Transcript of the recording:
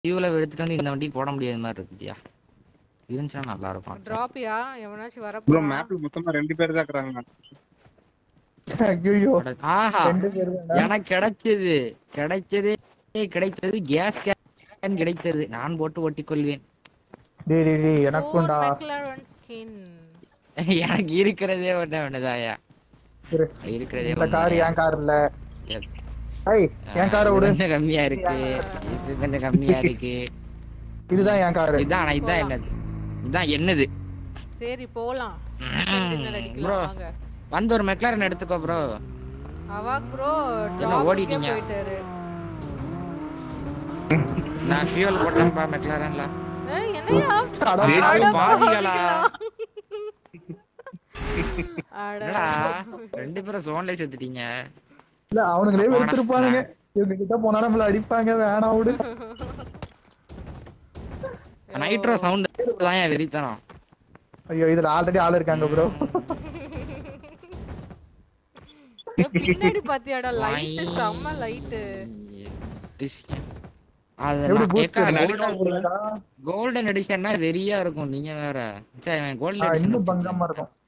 ஃபியூல எடுத்துட்டு வந்து இந்த வண்டி போட முடியாத மாதிரி இருக்குதியா இருந்துச்சுன்னா நல்லா இருக்கும் டிராப்பியா எவனாச்சும் வர ப்ரோ போறான் மேப்ல மொத்தமா ரெண்டு பேர் தான் இருக்கிறாங்க ஐயோ அட- ஆஹா ரெண்டு பேர் தானா? எனக்கு கிடைச்சது கிடைச்சதே கிடைத்தது கேஸ் கேன் கிடைத்தது நான் போட்டு ஓட்டிக் கொள்வேன் டேய் டேய் டேய் எனக்கும்டா மெக்லரன் ஸ்கின் எனக்கு இருக்கிறதே ஒண்ணே ஒண்ணுதாயா இரு. இருக்கிறதே இந்த கார் ஒண்ணுதாயா. என் கார் இல்ல Yes. ஐய் என் காரை இது விடு கொஞ்சம் கம்மியா இருக்கு இது கொஞ்சம் கம்மியா இருக்கு இதுதான் என் காரு இதான் ஆனா இதான் என்னது இதான் என்னது சரி போலாம் சிக்கன் டின்னர் ப்ரோ அடிக்கலாம் வாங்க வந்து ஒரு மெக்லாரன் எடுத்துக்கோ ப்ரோ அவாக் ப்ரோ என்ன டிராப்பிக்கே ஓடிட்டீங்க? போயிட்டாரு நான் ஃபியூல் போட்டேன்ப்பா மெக்லாரன்ல ஏய், என்னையா அட, அட அட பாவிகளா. அட என்னடா ரெண்டு பேரும் சோன்ல செத்துட்டீங்க இல்ல அவனுங்களே போடா. வெறுத்திருப்பானுங்க இவங்க கிட்ட போனா நம்மள அடிப்பாங்க வேணாம் விடு நைட்ரோ சவுண்ட் தான் என் வெறித்தனம் ஐயோ இதுல ஆல்ரெடி ஆள் இருக்காங்க ப்ரோ ஏய், பின்னாடி பாத்தியாடா லைட் செம்ம லைட் அது எப்படி நான் பூஸ்ட் கேட்க கோல்டன் எடிஷன்னா வெறியா இருக்கும் நீங்க வேற சரி கோல்டன் இன்னும் எடிஷன் பங்கமா இருக்கும்